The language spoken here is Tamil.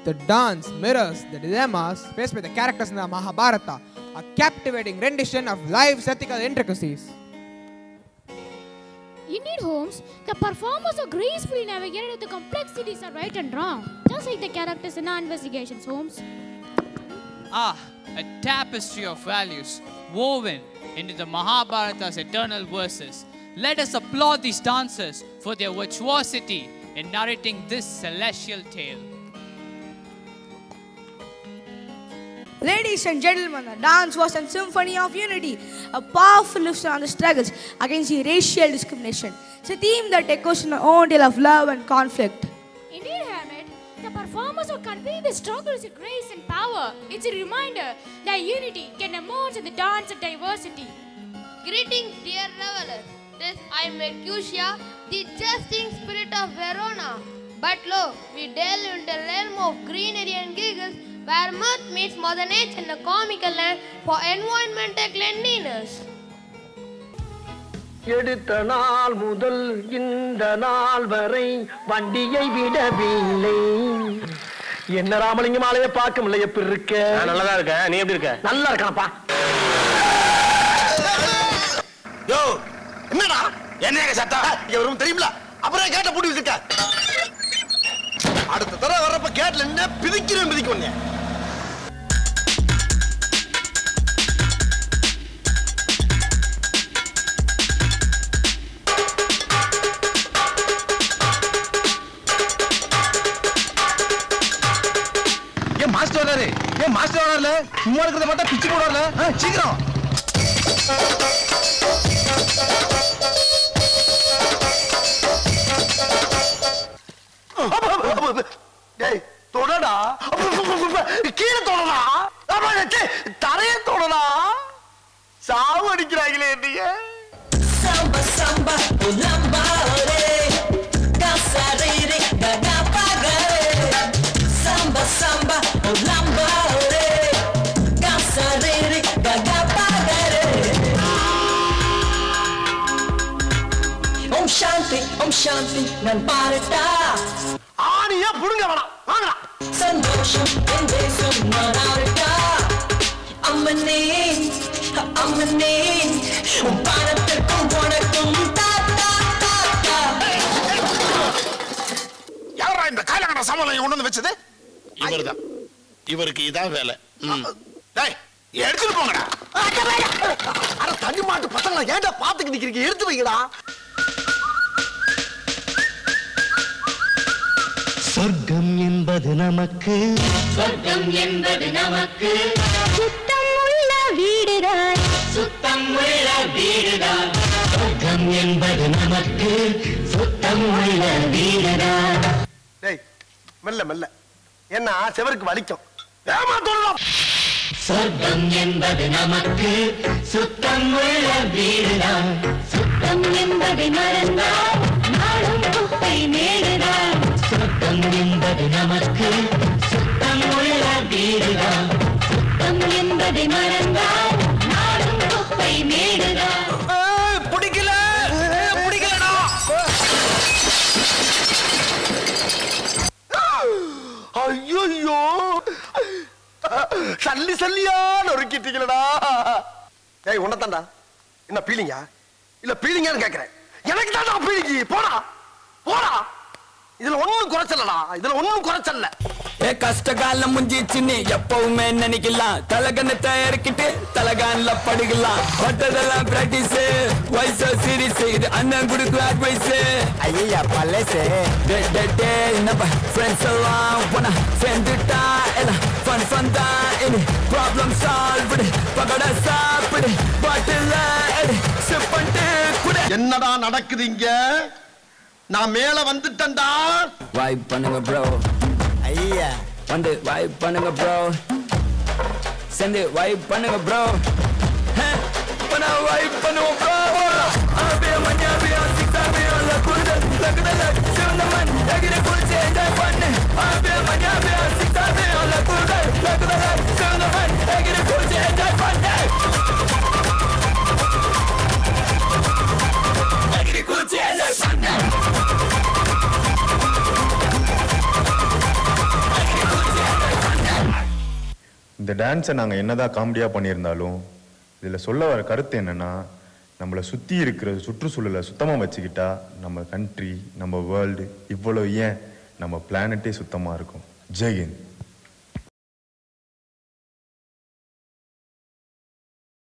The dance mirrors the dilemmas faced by the characters in the Mahabharata, a captivating rendition of life's ethical intricacies. Indeed, Holmes, the performers are gracefully navigated the complexities of right and wrong, just like the characters in our investigations, Holmes. Ah, a tapestry of values woven into the Mahabharata's eternal verses. Let us applaud these dancers for their virtuosity in narrating this celestial tale. Ladies and gentlemen, the dance was a symphony of unity, a powerful illusion on the struggles against the racial discrimination. It's a theme that echoes in our own tale of love and conflict. Indeed, Hamlet, the performers are conveying the struggles of grace and power. It's a reminder that unity can emerge in the dance of diversity. Greetings, dear revelers. This I Mercutia, the jesting spirit of Verona. But lo, we delve into the realm of greenery and giggles, where mirth meets Mother Nature in a comical land for environmental cleanliness. எடுத்த நாள் முதல் இந்த நாள் வரை வண்டியை விடவில்லை என்ன ராமலிங்கம் ஆலைய பார்க்க முடியல எப்படி இருக்க நல்லதா இருக்க நீ எப்படி இருக்க நல்லா இருக்கணப்பா யோ என்னடா என்ன சத்தம் இங்க வரும் தெரியுமில அப்புறம் கேட்ட பூட்டி வச்சிருக்க அடுத்த தடவை வர்றப்ப கேட்ல என்ன பிதிக்கிறேன் பிதிக்க உன்னை ஏன் மாஸ்டர் வராரு ஏன் மாஸ்டர் வராருல சும்மா இருக்கிறத பார்த்தா பிச்சு போடுவார்ல ஆ, சீக்கிரம் டேய் தொடடா கீழே தொடடா ஆமா, டேய், தரைய தொடடா சாவு அடிக்கிறாங்களே என்னைய Samba, samba, ulamba, ore. Dançarere, gaga pagare. Samba, samba, ulamba, ore. Dançarere, gaga pagare. Om Shanti, Om Shanti, நான் பாரட்டா ஆணியா புடுங்க வேணாம் வாங்கடா சந்தோஷம் என் தேசம் நான் ஆரட்டா அம்மனே அம்மனே உன் பானத்திற்கும் உனக்கும் தாத்தா தாத்தா யாரா இந்த காலகட்ட சமநிலை கொண்டு வந்து வச்சது இவர்தான் இவருக்கு இதான் வேலை டேய் எடுத்துட்டு போங்கடா அட தண்ணி மாட்டு பசங்களா ஏன்டா பாத்துக்கிட்டு நிக்கிறீங்க எடுத்து வைங்கடா சொர்க்கம் என்பது நமக்கு சொர்க்கம் என்பது நமக்கு சுத்தம் உள்ள வீடுதான் சுத்தம் உள்ள வீடுதான் சொர்க்கம் என்பது நமக்கு சுத்தம் உள்ள வீடுதான் டேய் மெல்ல மெல்ல என்ன செவருக்கு வலிக்கும் ஏமா சொல்லலாம் சொர்க்கம் என்பது நமக்கு சுத்தம் உள்ள வீடுதான் சுத்தம் என்பதை மறந்தால் நாளும் குப்பை மேடுதான் சுத்தம் என்பது நமக்கு சுத்தம் உள்ள வீடுதான் சுத்தம் என்பதை மறந்தால் நாளும் குப்பை மேடுதான் பிடிக்கல பிடிக்கலடா ஐயோ சல்லி சல்லியா நொறுக்கிட்டீங்களடா டேய் உன்னதான்டா என்ன பீலிங்கா இல்ல பீலிங்கான்னு கேக்குறேன் எனக்கு தான்டா பீலிங்கி போடா போடா இதுல ஒண்ணும் குறைச்சலடா இதுல ஒண்ணும் குறைச்சல்ல ஏ கஷ்ட காலம் முஞ்சிச்சுன்னு எப்பவுமே நினைக்கலாம் தலகணத்தை இறக்கிட்டு தலகான்ல படுக்கலாம் மற்றதெல்லாம் பிராக்டிஸ் வயசு சீரிஸ் இது அண்ணன் கொடுக்கும் அட்வைஸ் ஐயா பழசு டே டே டே நம்ம ஃப்ரெண்ட்ஸ் எல்லாம் போனா சேர்ந்துட்டா எல்லாம் ஃபன் ஃபன் தான் இனி ப்ராப்ளம் சால்வ்டு பகட சாப்பிடு பாட்டில் எடு சிப் பண்ணிட்டு குடு என்னடா நடக்குது இங்க நான் மேல வந்துட்டேன்டா வைப் பண்ணுங்க ப்ரோ ஐயா வந்து வைப் பண்ணுங்க ப்ரோ சேர்ந்து வைப் பண்ணுங்க ப்ரோ பண்ண வைப் பண்ணுவோம் ப்ரோ அப்படியே மஞ்சா அப்படியே சிக்ஸா அப்படியே குடுதல் லக்குதல் சிவந்த மண் எகிரி குளிச்சு என்ஜாய் பண்ணு அப்படியே மஞ்சா அப்படியே சிக்ஸா அப்படியே குடுதல் லக்குதல் சிவந்த மண் எகிரி குளிச்சு என்ஜாய் பண்ணு எகிரி குளிச்சு என்ஜாய் பண்ணு இந்த டான்ஸை நாங்கள் என்னதான் காமெடியாக பண்ணியிருந்தாலும் இதில் சொல்ல வர கருத்து என்னன்னா நம்மளை சுற்றி இருக்கிற சுற்றுச்சூழலை சுத்தமாக வச்சுக்கிட்டா நம்ம கண்ட்ரி நம்ம வேர்ல்டு இவ்வளோ ஏன் நம்ம பிளானட்டே சுத்தமாக இருக்கும் ஜெய்ஹிந்த்